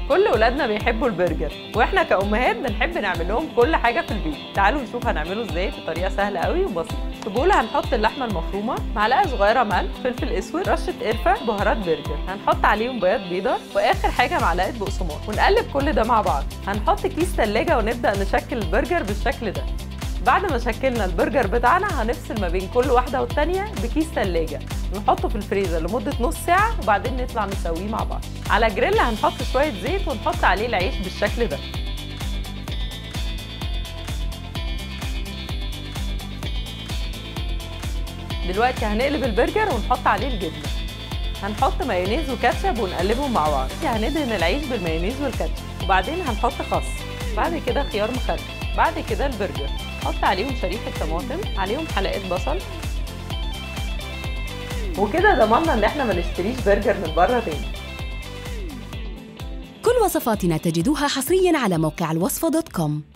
كل ولادنا بيحبوا البرجر واحنا كأمهات بنحب نعمل لهم كل حاجة في البيت تعالوا نشوف هنعمله ازاي بطريقة سهلة قوي وبسيطة في بول هنحط اللحمة المفرومة معلقة صغيرة ملح فلفل اسود رشة قرفة بهارات برجر هنحط عليهم بياض بيضة واخر حاجة معلقة بقسماط ونقلب كل ده مع بعض هنحط كيس تلاجة ونبدأ نشكل البرجر بالشكل ده بعد ما شكلنا البرجر بتاعنا هنفصل ما بين كل واحدة والتانية بكيس تلاجة نحطه في الفريزر لمدة نص ساعة وبعدين نطلع نسويه مع بعض على جريل هنحط شوية زيت ونحط عليه العيش بالشكل ده دلوقتي هنقلب البرجر ونحط عليه الجبنة هنحط مايونيز وكاتشب ونقلبهم مع بعض هندهن العيش بالمايونيز والكاتشب وبعدين هنحط خس بعد كده خيار مخلل بعد كده البرجر حط عليهم شريحة طماطم عليهم حلقات بصل وكده ضمننا ان احنا ما نشتريش برجر من بره تاني كل وصفاتنا تجدوها حصريا على موقع الوصفة دوت كوم